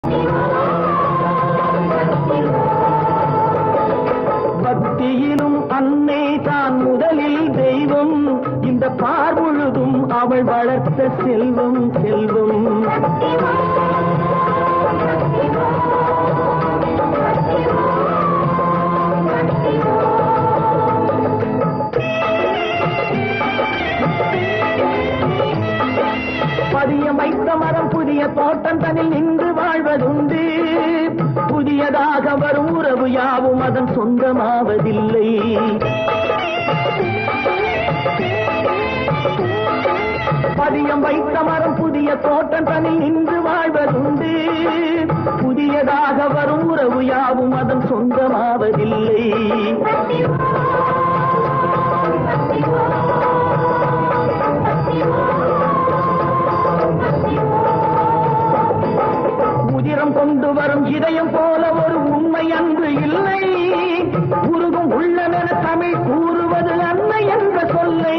பக்தியிலும் அன்னை தான் முதலில் தெய்வம் இந்த பார் முழுதும் அவள் வளர்த்த செல்வம் செல்வம் பதியம் வைத்த மரம் புதிய தோட்டம் தனில் நின்று வாழ்வதுண்டு புதியதாக வரும் உறவு யாவும் அதன் சொந்தமாவதில்லை பதியம் வைத்த மரம் புதிய தோட்டம் தனில் நின்று வாழ்வதுண்டு புதியதாக வரும் உறவு யாவும் அதன் சொந்தமாவதில்லை உதிரம் கொண்டு வரும் இதயம் போல ஒரு உண்மை அன்பு இல்லை உருகும் உள்ளமென தமிழ் கூறுவது அன்னை என்ற சொல்லை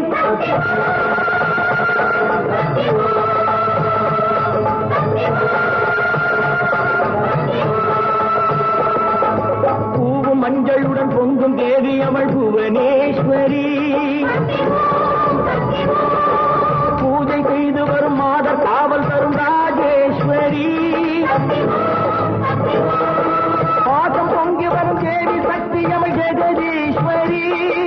பூவும் மஞ்சளுடன் பொங்கும் தேவி அவள் புவனேஸ்வரி பூஜை செய்து வரும் மாத காவல் தரும் ராஜேஸ்வரி பாசம் பொங்கி வரும் தேவி சக்தி அவள் ஜெகதீஸ்வரி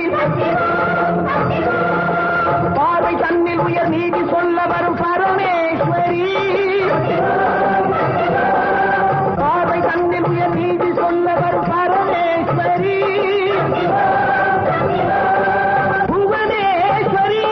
பாதை தன்னில் உயர் நீதி சொல்ல வரும் பரமேஸ்வரி பாதை தன்னில் உயர் நீதி சொல்ல வரும் பரமேஸ்வரி புவனேஸ்வரி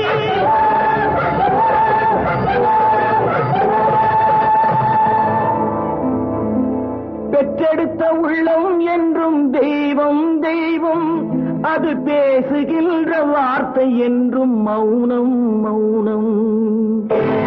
பெற்றெடுத்த உள்ளம் என்றும் தெய்வம் தெய்வம் அது பேசுகின்ற வார்த்தை என்றும் மௌனம் மௌனம்